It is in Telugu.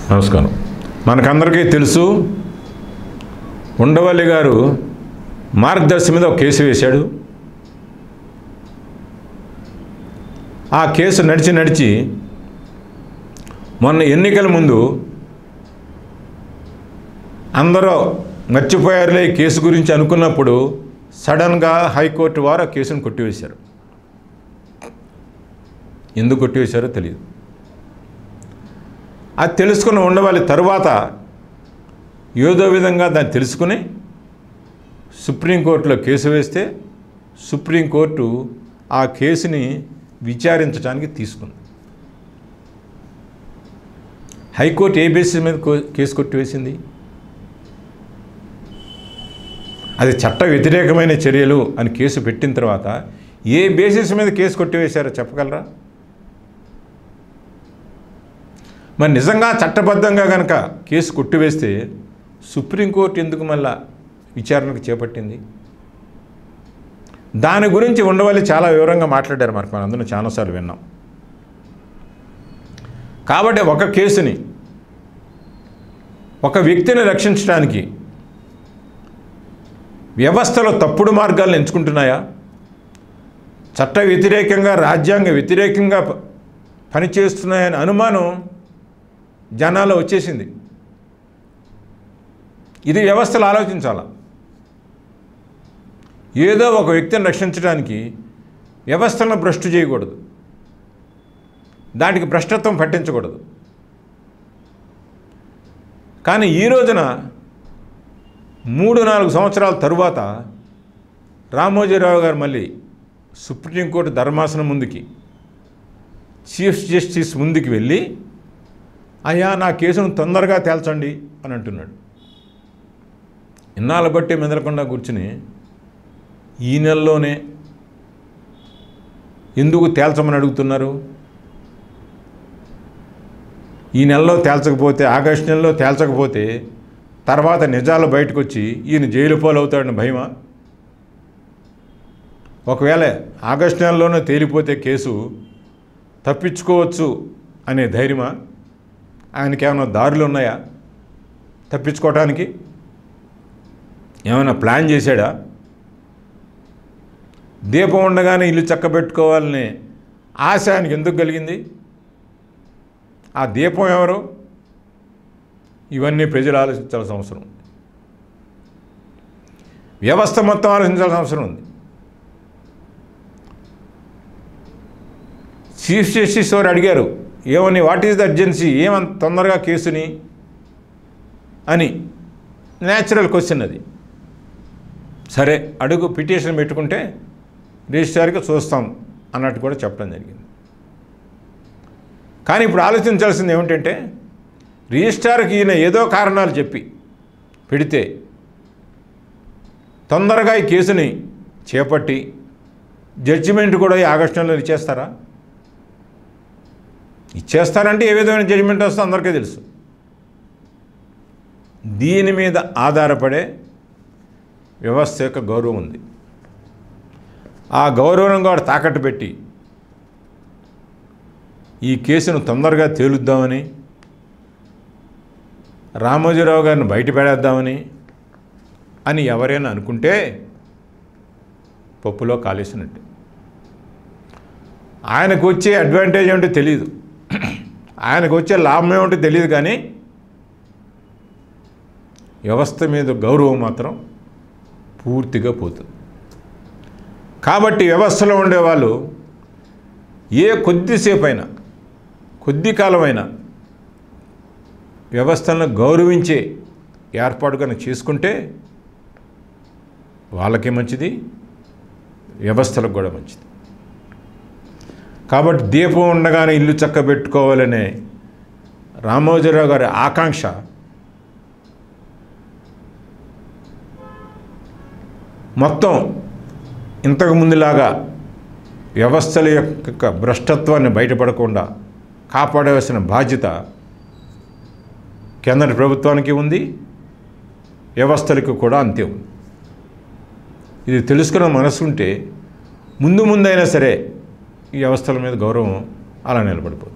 నమస్కారం మనకందరికీ తెలుసు ఉండవల్లి గారు మార్గదర్శి మీద ఒక కేసు వేశాడు ఆ కేసు నడిచి నడిచి మొన్న ఎన్నికల ముందు అందరూ మర్చిపోయారులే ఈ కేసు గురించి అనుకున్నప్పుడు సడన్గా హైకోర్టు వారు ఆ కేసును కొట్టివేశారు ఎందుకు కొట్టివేశారో తెలియదు అది తెలుసుకుని ఉండవాలి తరువాత ఏదో విధంగా దాన్ని తెలుసుకుని సుప్రీంకోర్టులో కేసు వేస్తే సుప్రీంకోర్టు ఆ కేసుని విచారించడానికి తీసుకుంది హైకోర్టు ఏ బేసిస్ మీద కో- కేసు కొట్టివేసింది అది చట్ట వ్యతిరేకమైన చర్యలు అని కేసు పెట్టిన తర్వాత ఏ బేసిస్ మీద కేసు కొట్టివేశారో చెప్పగలరా మరి నిజంగా చట్టబద్ధంగా కనుక కేసు కొట్టివేస్తే సుప్రీంకోర్టు ఎందుకు మళ్ళా విచారణకు చేపట్టింది దాని గురించి ఉండవల్లి చాలా వివరంగా మాట్లాడారు మనకు మనం అందరం చాలాసార్లు విన్నాం కాబట్టి ఒక కేసుని ఒక వ్యక్తిని రక్షించడానికి వ్యవస్థలో తప్పుడు మార్గాలను ఎంచుకుంటున్నాయా చట్ట వ్యతిరేకంగా రాజ్యాంగ వ్యతిరేకంగా ప- పనిచేస్తున్నాయనే అనుమానం జనాల్లో వచ్చేసింది ఇది వ్యవస్థలు ఆలోచించాల ఏదో ఒక వ్యక్తిని రక్షించడానికి వ్యవస్థలను భ్రష్టు చేయకూడదు దానికి భ్రష్టత్వం పట్టించకూడదు కానీ ఈ రోజున మూడు నాలుగు సంవత్సరాల తరువాత రామోజీరావు గారు మళ్ళీ సుప్రీంకోర్టు ధర్మాసనం ముందుకి చీఫ్ జస్టిస్ ముందుకు వెళ్ళి అయ్యా నా కేసును తొందరగా తేల్చండి అని అంటున్నాడు ఇన్నాళ్ళ బట్టి మెదలకుండా కూర్చుని ఈ నెలలోనే ఎందుకు తేల్చమని అడుగుతున్నారు ఈ నెలలో తేల్చకపోతే ఆగస్టు నెలలో తేల్చకపోతే తర్వాత నిజాలు బయటకు వచ్చి ఈయన జైలు పాలవుతాడని భయమా ఒకవేళ ఆగస్టు నెలలోనే తేలిపోతే కేసు తప్పించుకోవచ్చు అనే ధైర్యమా ఆయనకి ఏమైనా దారులు ఉన్నాయా తప్పించుకోవటానికి ఏమైనా ప్లాన్ చేశాడా దీపం ఉండగానే ఇల్లు చక్కబెట్టుకోవాలనే ఆశ ఆయనకి ఎందుకు కలిగింది ఆ దీపం ఎవరు ఇవన్నీ ప్రజలు ఆలోచించాల్సిన అవసరం ఉంది వ్యవస్థ మొత్తం ఆలోచించాల్సిన అవసరం ఉంది చీఫ్ జస్టిస్ వారు అడిగారు ఏమని వాట్ ఈస్ ద అర్జెన్సీ ఏమంత తొందరగా కేసుని అని న్యాచురల్ క్వశ్చన్ అది సరే అడుగు పిటిషన్ పెట్టుకుంటే రిజిస్ట్రార్కి చూస్తాం అన్నట్టు కూడా చెప్పడం జరిగింది కానీ ఇప్పుడు ఆలోచించాల్సింది ఏమిటంటే రిజిస్ట్రార్కి ఈయన ఏదో కారణాలు చెప్పి పెడితే తొందరగా ఈ కేసుని చేపట్టి జడ్జిమెంట్ కూడా ఈ ఆగస్టు నెలలో ఇచ్చేస్తారా ఇచ్చేస్తారంటే ఏ విధమైన జడ్జిమెంట్ వస్తుందో అందరికీ తెలుసు దీని మీద ఆధారపడే వ్యవస్థ యొక్క గౌరవం ఉంది ఆ గౌరవం కూడా తాకట్టు పెట్టి ఈ కేసును తొందరగా తేలుద్దామని రామోజీరావు గారిని బయటపడేద్దామని అని ఎవరైనా అనుకుంటే పప్పులో కాలేసినట్టు ఆయనకు వచ్చే అడ్వాంటేజ్ ఏమిటో తెలియదు ఆయనకు వచ్చే లాభం ఏమిటో తెలియదు కానీ వ్యవస్థ మీద గౌరవం మాత్రం పూర్తిగా పోతుంది కాబట్టి వ్యవస్థలో ఉండేవాళ్ళు ఏ కొద్దిసేపు అయినా కొద్ది కాలమైనా వ్యవస్థలను గౌరవించే ఏర్పాటు కనుక చేసుకుంటే వాళ్ళకే మంచిది వ్యవస్థలకు కూడా మంచిది కాబట్టి దీపం ఉండగానే ఇల్లు చక్కబెట్టుకోవాలనే రామోజీరావు గారి ఆకాంక్ష మొత్తం ఇంతకు ముందులాగా వ్యవస్థల యొక్క భ్రష్టత్వాన్ని బయటపడకుండా కాపాడవలసిన బాధ్యత కేంద్ర ప్రభుత్వానికి ఉంది వ్యవస్థలకు కూడా అంతే ఉంది ఇది తెలుసుకున్న మనసు ఉంటే ముందు ముందైనా సరే ఈ వ్యవస్థల మీద గౌరవం అలా నిలబడిపోతుంది